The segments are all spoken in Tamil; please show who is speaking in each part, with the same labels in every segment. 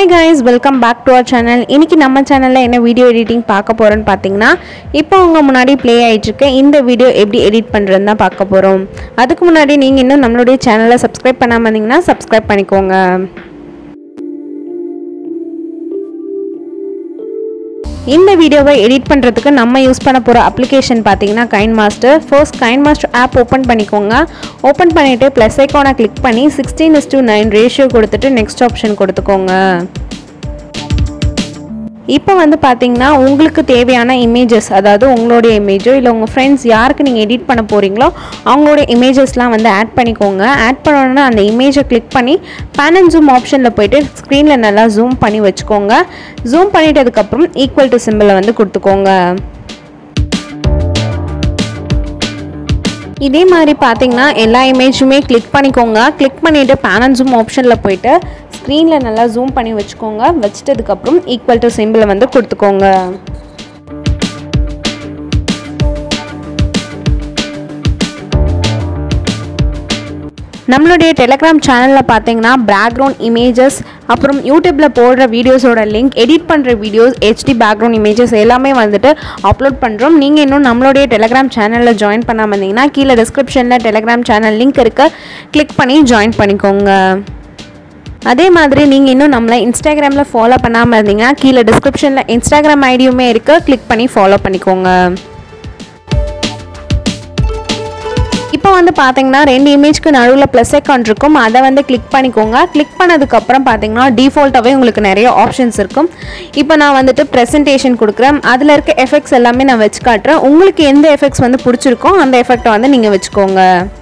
Speaker 1: hi guys welcome back to our channel இன்னைக்கு நம்ம சேனலில் என்ன வீடியோ எடிட்டிங் பார்க்க போகிறோன்னு பார்த்தீங்கன்னா இப்போ உங்கள் முன்னாடி ப்ளே ஆகிட்டுருக்க இந்த வீடியோ எப்படி எடிட் பண்ணுறதுன்னு தான் பார்க்க போகிறோம் அதுக்கு முன்னாடி நீங்கள் இன்னும் நம்மளுடைய சேனலை சப்ஸ்கிரைப் பண்ணாமல் இருந்தீங்கன்னா சப்ஸ்கிரைப் பண்ணிக்கோங்க இந்த வீடியோவை எடிட் பண்ணுறதுக்கு நம்ம யூஸ் பண்ண போகிற அப்ளிகேஷன் பார்த்தீங்கன்னா KineMaster first KineMaster app open பண்ணிக்கோங்க ஓப்பன் பண்ணிவிட்டு ப்ளஸ் ஐக்கானை கிளிக் பண்ணி sixteen is to nine ratio கொடுத்துட்டு நெக்ஸ்ட் ஆப்ஷன் கொடுத்துக்கோங்க இப்போ வந்து பார்த்தீங்கன்னா உங்களுக்கு தேவையான இமேஜஸ் அதாவது உங்களுடைய இமேஜோ இல்லை உங்கள் ஃப்ரெண்ட்ஸ் யாருக்கு நீங்கள் எடிட் பண்ண போகிறீங்களோ அவங்களுடைய இமேஜஸ்லாம் வந்து ஆட் பண்ணிக்கோங்க ஆட் பண்ணோன்னா அந்த இமேஜை கிளிக் பண்ணி பேன் அண்ட் ஜூம் ஆப்ஷனில் போயிட்டு ஸ்க்ரீனில் நல்லா ஜூம் பண்ணி வச்சுக்கோங்க ஜூம் பண்ணிட்டதுக்கப்புறம் ஈக்குவல் டு சிம்பிளை வந்து கொடுத்துக்கோங்க இதே மாதிரி பார்த்தீங்கன்னா எல்லா இமேஜுமே கிளிக் பண்ணிக்கோங்க கிளிக் பண்ணிவிட்டு பேன் அண்ட் ஜூம் ஆப்ஷனில் போயிட்டு ஸ்க்ரீனில் நல்லா ஜூம் பண்ணி வச்சுக்கோங்க வச்சிட்டதுக்கப்புறம் ஈக்குவல் டு சிம்பிளை வந்து கொடுத்துக்கோங்க நம்மளுடைய டெலிகிராம் சேனலில் பார்த்தீங்கன்னா பேக்ரவுண்ட் இமேஜஸ் அப்புறம் யூடியூப்பில் போடுற வீடியோஸோட லிங்க் எடிட் பண்ணுற வீடியோஸ் ஹெச்டி பேக்ரவுண்ட் இமேஜஸ் எல்லாமே வந்துட்டு அப்லோட் பண்ணுறோம் நீங்கள் இன்னும் நம்மளுடைய டெலிகிராம் சேனலில் ஜாயின் பண்ணாமல் இருந்தீங்கன்னா கீழே டிஸ்கிரிப்ஷனில் டெலிகிராம் சேனல் லிங்க் இருக்க கிளிக் பண்ணி ஜாயின் பண்ணிக்கோங்க அதே மாதிரி நீங்கள் இன்னும் நம்மளை இன்ஸ்டாகிராமில் ஃபாலோ பண்ணாமல் இருந்தீங்கன்னா கீழே டிஸ்கிரிப்ஷனில் இன்ஸ்டாகிராம் ஐடியுமே இருக்குது கிளிக் பண்ணி ஃபாலோ பண்ணிக்கோங்க இப்போ வந்து பார்த்தீங்கன்னா ரெண்டு இமேஜ்க்கு நடுவில் ப்ளஸ் அக்கௌண்ட் இருக்கும் அதை வந்து கிளிக் பண்ணிக்கோங்க கிளிக் பண்ணதுக்கப்புறம் பார்த்தீங்கன்னா டிஃபால்ட்டாகவே உங்களுக்கு நிறைய ஆப்ஷன்ஸ் இருக்கும் இப்போ நான் வந்துட்டு ப்ரெசன்டேஷன் கொடுக்குறேன் அதில் இருக்க எஃபெக்ட்ஸ் எல்லாமே நான் வச்சு காட்டுறேன் உங்களுக்கு எந்த எஃபெக்ட்ஸ் வந்து பிடிச்சிருக்கோ அந்த எஃபெக்டை வந்து நீங்கள் வச்சுக்கோங்க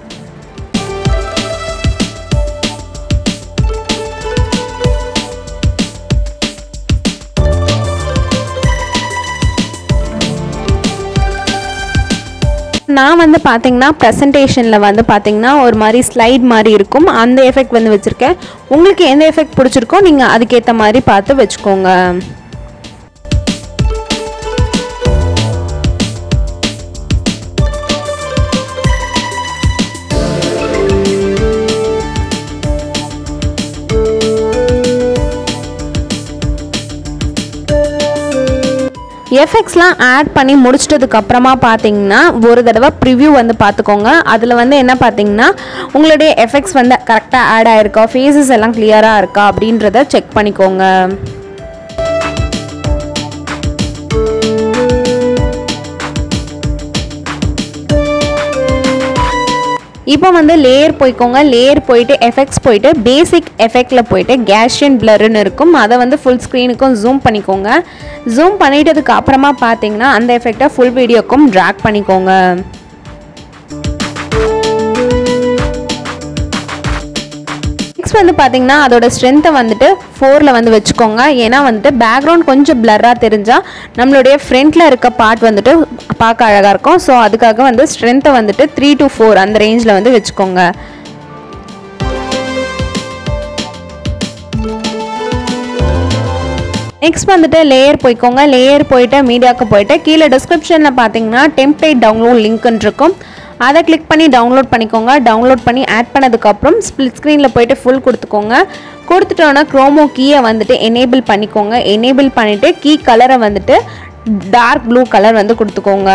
Speaker 1: நான் வந்து பார்த்தீங்கன்னா ப்ரெசன்டேஷனில் வந்து பார்த்தீங்கன்னா ஒரு மாதிரி ஸ்லைட் மாதிரி இருக்கும் அந்த எஃபெக்ட் வந்து வச்சுருக்கேன் உங்களுக்கு எந்த எஃபெக்ட் பிடிச்சிருக்கோ நீங்கள் அதுக்கேற்ற மாதிரி பார்த்து வச்சுக்கோங்க எஃபெக்ட்ஸ்லாம் ஆட் பண்ணி முடிச்சிட்டதுக்கு அப்புறமா பார்த்தீங்கன்னா ஒரு தடவை ப்ரிவ்யூ வந்து பார்த்துக்கோங்க அதில் வந்து என்ன பார்த்தீங்கன்னா உங்களுடைய எஃபெக்ட்ஸ் வந்து கரெக்டாக ஆட் ஆயிருக்கா ஃபேஸஸ் எல்லாம் கிளியராக இருக்கா அப்படின்றத செக் பண்ணிக்கோங்க இப்போ வந்து லேயர் போய்க்கோங்க லேயர் போயிட்டு எஃபெக்ட்ஸ் போயிட்டு பேசிக் எஃபெக்டில் போயிட்டு கேஷியன் பிளருன்னு இருக்கும் அதை வந்து ஃபுல் ஸ்க்ரீனுக்கும் ஜூம் பண்ணிக்கோங்க ஜூம் பண்ணிட்டதுக்கு அப்புறமா பார்த்தீங்கன்னா அந்த எஃபெக்டை ஃபுல் வீடியோக்கும் ட்ராக் பண்ணிக்கோங்க நெக்ஸ்ட் வந்து பார்த்தீங்கன்னா அதோட ஸ்ட்ரென்த்தை வந்துட்டு ஃபோரில் வந்து வச்சுக்கோங்க ஏன்னா வந்துட்டு பேக்ரவுண்ட் கொஞ்சம் பிளர்ராக தெரிஞ்சால் நம்மளுடைய ஃப்ரண்ட்டில் இருக்க பார்ட் வந்துட்டு பார்க்க அழகாக இருக்கும் ஸோ அதுக்காக வந்து ஸ்ட்ரென்த்தை வந்துட்டு த்ரீ டு ஃபோர் அந்த ரேஞ்சில் வந்து வச்சுக்கோங்க நெக்ஸ்ட் வந்துட்டு லேயர் போய்க்கோங்க லேயர் போயிட்டு மீடியாவுக்கு போயிட்டு கீழே டிஸ்கிரிப்ஷனில் பார்த்தீங்கன்னா டெம்ப்ளேட் டவுன்லோட் லிங்க்னு இருக்கும் அதை கிளிக் பண்ணி டவுன்லோட் பண்ணிக்கோங்க டவுன்லோட் பண்ணி ஆட் பண்ணதுக்கப்புறம் ஸ்பிளிட் ஸ்க்ரீனில் போயிட்டு ஃபுல் கொடுத்துக்கோங்க கொடுத்துட்டோன்னா க்ரோமோ கீயை வந்துட்டு எனேபிள் பண்ணிக்கோங்க எனேபிள் பண்ணிவிட்டு கீ கலரை வந்துட்டு டார்க் ப்ளூ கலர் வந்து கொடுத்துக்கோங்க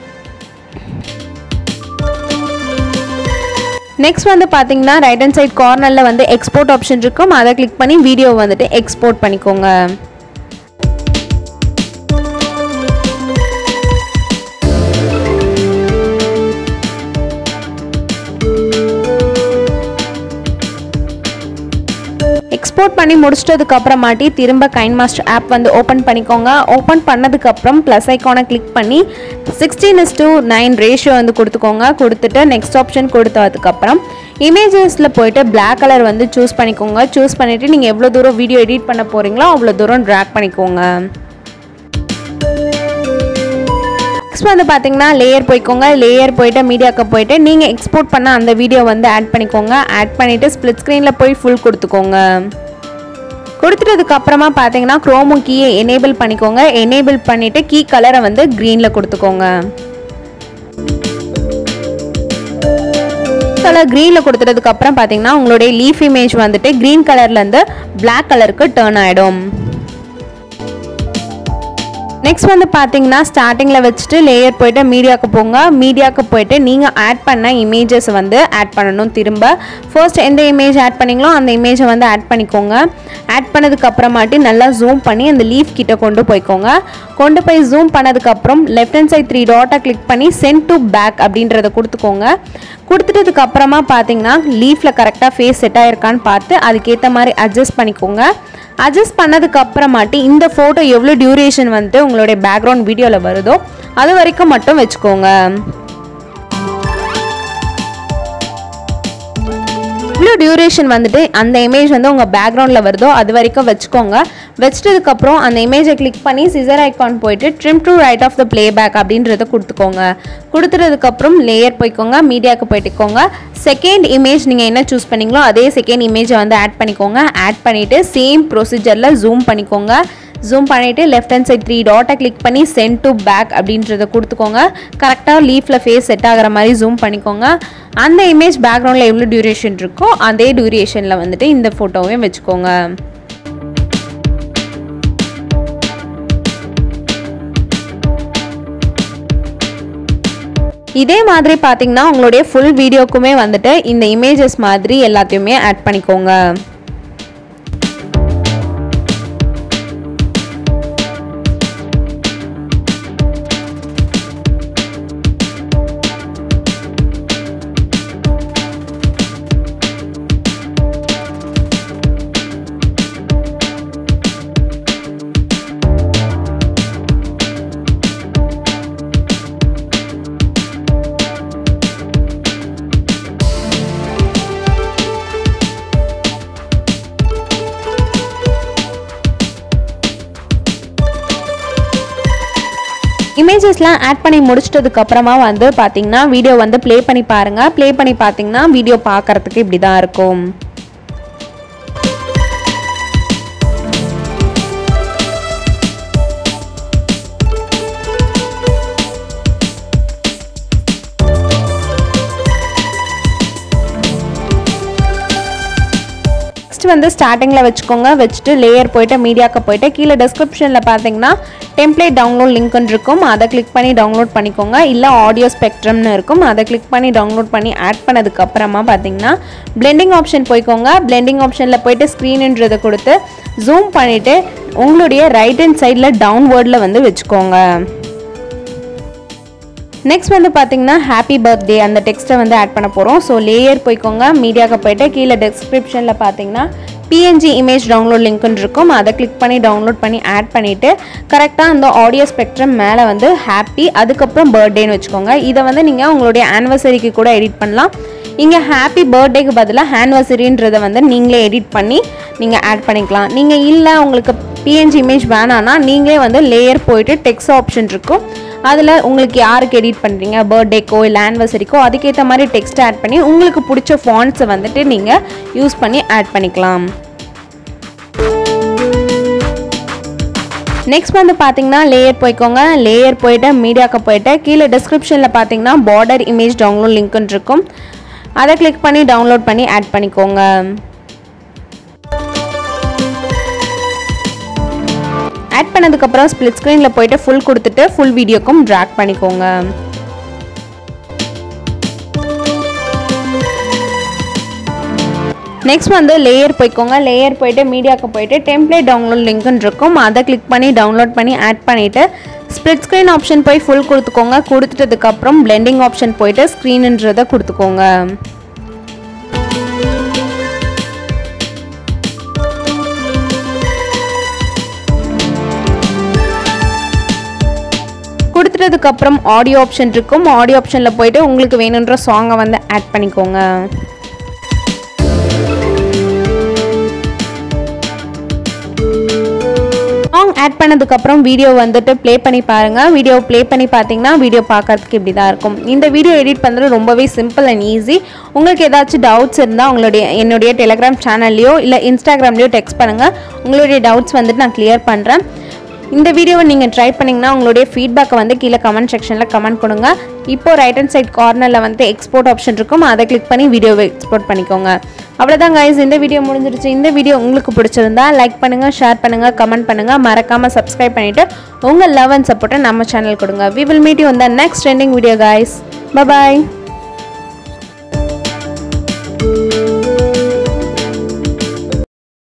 Speaker 1: நெக்ஸ்ட் வந்து பார்த்தீங்கன்னா ரைட் ஹேண்ட் சைட் கார்னரில் வந்து எக்ஸ்போர்ட் ஆப்ஷன் இருக்கும் அதை கிளிக் பண்ணி வீடியோ வந்துட்டு எக்ஸ்போர்ட் பண்ணிக்கோங்க எக்ஸ்போர்ட் பண்ணி முடிச்சிட்டதுக்கு அப்புறமாட்டி திரும்ப கைன் மாஸ்டர் ஆப் வந்து ஓப்பன் பண்ணிக்கோங்க ஓப்பன் பண்ணதுக்கப்புறம் ப்ளஸ் ஐக்கானை கிளிக் பண்ணி sixteen is to nine ratio வந்து கொடுத்துக்கோங்க கொடுத்துட்டு நெக்ஸ்ட் ஆப்ஷன் கொடுத்ததுக்கப்புறம் இமேஜஸில் போயிட்டு பிளாக் கலர் வந்து சூஸ் பண்ணிக்கோங்க சூஸ் பண்ணிவிட்டு நீங்கள் எவ்வளோ தூரம் வீடியோ எடிட் பண்ண போகிறீங்களோ அவ்வளோ தூரம் ட்ராக் பண்ணிக்கோங்க நெக்ஸ்ட் வந்து பார்த்தீங்கன்னா லேயர் போய்க்கோங்க லேயர் போயிட்டு மீடியாவுக்கு போயிட்டு நீங்கள் எக்ஸ்போர்ட் பண்ண அந்த வீடியோ வந்து ஆட் பண்ணிக்கோங்க ஆட் பண்ணிவிட்டு ஸ்ப்ளிட் ஸ்க்ரீனில் போய் ஃபுல் கொடுத்துக்கோங்க கொடுத்துட்டதுக்கு அப்புறமா பார்த்தீங்கன்னா க்ரோமோ கீயை எனேபிள் பண்ணிக்கோங்க எனேபிள் பண்ணிவிட்டு கீ கலரை வந்து க்ரீனில் கொடுத்துக்கோங்க டெக்ஸ்ட் கலர் க்ரீனில் கொடுத்துட்டதுக்கு அப்புறம் பார்த்தீங்கன்னா உங்களுடைய லீஃப் இமேஜ் வந்துட்டு க்ரீன் கலர்லேருந்து Black கலருக்கு டேர்ன் ஆகிடும் நெக்ஸ்ட் வந்து பார்த்தீங்கன்னா ஸ்டார்டிங்கில் வச்சுட்டு லேயர் போயிட்டு மீடியாவுக்கு போங்க மீடியாவுக்கு போயிட்டு நீங்கள் ஆட் பண்ண இமேஜஸ் வந்து ஆட் பண்ணணும் திரும்ப ஃபர்ஸ்ட் எந்த இமேஜ் ஆட் பண்ணீங்களோ அந்த இமேஜை வந்து ஆட் பண்ணிக்கோங்க ஆட் பண்ணதுக்கு அப்புறமாட்டி நல்லா ஜூம் பண்ணி அந்த லீஃப் கிட்ட கொண்டு போய்க்கோங்க கொண்டு போய் ஜூம் பண்ணதுக்கப்புறம் லெஃப்ட் ஹேண்ட் சைட் த்ரீ டாட்டை கிளிக் பண்ணி சென்ட் டு பேக் அப்படின்றத கொடுத்துக்கோங்க கொடுத்துட்டதுக்கு அப்புறமா பார்த்தீங்கன்னா லீஃபில் கரெக்டாக ஃபேஸ் செட் ஆயிருக்கான்னு பார்த்து அதுக்கேற்ற மாதிரி அட்ஜஸ்ட் பண்ணிக்கோங்க அட்ஜஸ்ட் பண்ணதுக்கு அப்புறமாட்டி இந்த ஃபோட்டோ எவ்வளோ டியூரேஷன் வந்துட்டு உங்களுடைய பேக்ரவுண்ட் வீடியோவில் வருதோ அது வரைக்கும் மட்டும் வச்சுக்கோங்க இவ்வளோ டியூரேஷன் வந்துட்டு அந்த இமேஜ் வந்து உங்கள் பேக்ரவுண்டில் வருதோ அது வரைக்கும் வச்சுக்கோங்க வச்சிட்டதுக்கப்புறம் அந்த இமேஜை கிளிக் பண்ணி சிசர் ஐக்கான் போயிட்டு trim to right of the back அப்படின்றத கொடுத்துக்கோங்க கொடுத்துட்டதுக்கப்புறம் லேயர் போய்க்கோங்க மீடியாவுக்கு போயிட்டுக்கோங்க செகண்ட் இமேஜ் நீங்கள் என்ன சூஸ் பண்ணீங்களோ அதே செகண்ட் இமேஜை வந்து ஆட் பண்ணிக்கோங்க ஆட் பண்ணிவிட்டு சேம் ப்ரொசீஜரில் ஜூம் பண்ணிக்கோங்க ஜூம் பண்ணிவிட்டு லெஃப்ட் ஹேண்ட் சைட் த்ரீ டாட்டை கிளிக் பண்ணி சென்ட் டு பேக் அப்படின்றத கொடுத்துக்கோங்க கரெக்டாக லீஃபில் ஃபேஸ் செட் ஆகிற மாதிரி ஜூம் பண்ணிக்கோங்க அந்த இமேஜ் பேக்ரவுண்டில் எவ்வளோ டியூரேஷன் இருக்கோ அதே டியூரேஷனில் வந்துட்டு இந்த ஃபோட்டோவையும் வச்சுக்கோங்க இதே மாதிரி பார்த்தீங்கன்னா உங்களுடைய ஃபுல் வீடியோக்குமே வந்துட்டு இந்த இமேஜஸ் மாதிரி எல்லாத்தையுமே ஆட் பண்ணிக்கோங்க இமேஜஸ்லாம் ஆட் பண்ணி முடிச்சிட்டதுக்கு அப்புறமா வந்து பார்த்தீங்கன்னா வீடியோ வந்து ப்ளே பண்ணி பாருங்கள் ப்ளே பண்ணி பார்த்தீங்கன்னா வீடியோ பார்க்கறதுக்கு இப்படி தான் இருக்கும் நெக்ஸ்ட் வந்து ஸ்டார்டிங்கில் வச்சுக்கோங்க வச்சுட்டு லேயர் போயிட்டு மீடியாவுக்கு போயிட்டு கீழே டிஸ்கிரிப்ஷனில் பார்த்தீங்கன்னா டெம்ப்ளேட் டவுன்லோட் லிங்க்னு இருக்கும் அதை கிளிக் பண்ணி டவுன்லோட் பண்ணிக்கோங்க இல்லை ஆடியோ ஸ்பெக்ட்ரம்னு இருக்கும் அதை கிளிக் பண்ணி டவுன்லோட் பண்ணி ஆட் பண்ணதுக்கு அப்புறமா பார்த்தீங்கன்னா பிளெண்டிங் ஆப்ஷன் போய்க்கோங்க பிளெண்டிங் ஆப்ஷனில் போயிட்டு ஸ்க்ரீனுன்றதை கொடுத்து ஜூம் பண்ணிவிட்டு உங்களுடைய ரைட் ஹேண்ட் சைடில் டவுன்வேர்டில் வந்து வச்சுக்கோங்க நெக்ஸ்ட் வந்து பார்த்தீங்கன்னா ஹாப்பி பர்த்டே அந்த டெக்ஸ்ட்டை வந்து ஆட் பண்ண போகிறோம் ஸோ லேயர் போய்க்கோங்க மீடியாவுக்கு போயிட்டு கீழே டிஸ்கிரிப்ஷனில் பார்த்தீங்கன்னா பிஎன்ஜி இமேஜ் டவுன்லோட் லிங்க்னு இருக்கும் அதை கிளிக் பண்ணி டவுன்லோட் பண்ணி ஆட் பண்ணிவிட்டு கரெக்டாக அந்த ஆடியோ ஸ்பெக்ட்ரம் மேலே வந்து ஹாப்பி அதுக்கப்புறம் பர்த்டேன்னு வச்சுக்கோங்க இதை வந்து நீங்கள் உங்களுடைய ஆனிவர்சரிக்கு கூட எடிட் பண்ணலாம் இங்கே ஹாப்பி பர்த்டேக்கு பதிலாக ஆனிவர்சரின்றதை வந்து நீங்களே எடிட் பண்ணி நீங்கள் ஆட் பண்ணிக்கலாம் நீங்கள் இல்லை உங்களுக்கு பிஎன்ஜி இமேஜ் வேணான்னா நீங்களே வந்து லேயர் போயிட்டு டெக்ஸ்ட் ஆப்ஷன் இருக்கும் அதில் உங்களுக்கு யாருக்கு எடிட் பண்ணுறீங்க பர்த்டேக்கோ இல்லை ஆனிவர்சரிக்கோ அதுக்கேற்ற மாதிரி டெக்ஸ்ட் ஆட் பண்ணி உங்களுக்கு பிடிச்ச ஃபாண்ட்ஸை வந்துட்டு நீங்கள் யூஸ் பண்ணி ஆட் பண்ணிக்கலாம் நெக்ஸ்ட் வந்து பார்த்தீங்கன்னா லேயர் போய்க்கோங்க லேயர் போயிட்டு மீடியாவுக்கு போயிட்டு கீழே டிஸ்கிரிப்ஷனில் பார்த்தீங்கன்னா பார்டர் இமேஜ் டவுன்லோட் லிங்க்னு இருக்கும் அதை கிளிக் பண்ணி டவுன்லோட் பண்ணி ஆட் பண்ணிக்கோங்க ஆட் பண்ணதுக்கப்புறம் ஸ்ப்ளிட் ஸ்க்ரீனில் போயிட்டு ஃபுல் கொடுத்துட்டு ஃபுல் வீடியோக்கும் ட்ராக் பண்ணிக்கோங்க நெக்ஸ்ட் வந்து லேயர் போய்க்கோங்க லேயர் போயிட்டு மீடியாவுக்கு போயிட்டு டெம்ப்ளேட் டவுன்லோட் லிங்க்னு இருக்கும் அதை கிளிக் பண்ணி டவுன்லோட் பண்ணி ஆட் பண்ணிவிட்டு ஸ்ப்ளிட் ஸ்க்ரீன் ஆப்ஷன் போய் ஃபுல் கொடுத்துக்கோங்க கொடுத்துட்டதுக்கப்புறம் பிளெண்டிங் ஆப்ஷன் போயிட்டு ஸ்க்ரீனுன்றதை கொடுத்துக்கோங்க கொடுத்துட்டதுக்கப்புறம் ஆடியோ ஆப்ஷன் இருக்கும் ஆடியோ ஆப்ஷனில் போயிட்டு உங்களுக்கு வேணுன்ற சாங்கை வந்து ஆட் பண்ணிக்கோங்க சாங் ஆட் பண்ணதுக்கப்புறம் வீடியோ வந்துட்டு ப்ளே பண்ணி பாருங்கள் வீடியோ ப்ளே பண்ணி பார்த்தீங்கன்னா வீடியோ பார்க்கறதுக்கு இப்படி தான் இருக்கும் இந்த வீடியோ எடிட் பண்ணுறது ரொம்பவே சிம்பிள் அண்ட் ஈஸி உங்களுக்கு ஏதாச்சும் டவுட்ஸ் இருந்தால் உங்களுடைய என்னுடைய டெலிகிராம் சேனல்லையோ இல்லை இன்ஸ்டாகிராம்லேயோ டெக்ஸ்ட் பண்ணுங்கள் உங்களுடைய டவுட்ஸ் வந்துட்டு நான் கிளியர் பண்ணுறேன் இந்த வீடியோவை நீங்கள் ட்ரை பண்ணிங்கன்னா உங்களுடைய ஃபீட்பேக்கை வந்து கீழே கமெண்ட் செக்ஷனில் கமெண்ட் கொடுங்க இப்போ ரைட் ஹேண்ட் சைட் கார்னரில் வந்து எக்ஸ்போர்ட் ஆப்ஷன் இருக்கும் அதை கிளிக் பண்ணி வீடியோவை எக்ஸ்போர்ட் பண்ணிக்கோங்க அவ்வளோதான் கைஸ் இந்த வீடியோ முடிஞ்சிருச்சு இந்த வீடியோ உங்களுக்கு பிடிச்சிருந்தா லைக் பண்ணுங்கள் ஷேர் பண்ணுங்கள் கமெண்ட் பண்ணுங்கள் மறக்காமல் சப்ஸ்கிரைப் பண்ணிவிட்டு உங்கள் லவ் அண்ட் சப்போர்ட்டை நம்ம சேனல் கொடுங்க வி வில் மீட் யூ இந்த next trending video guys bye bye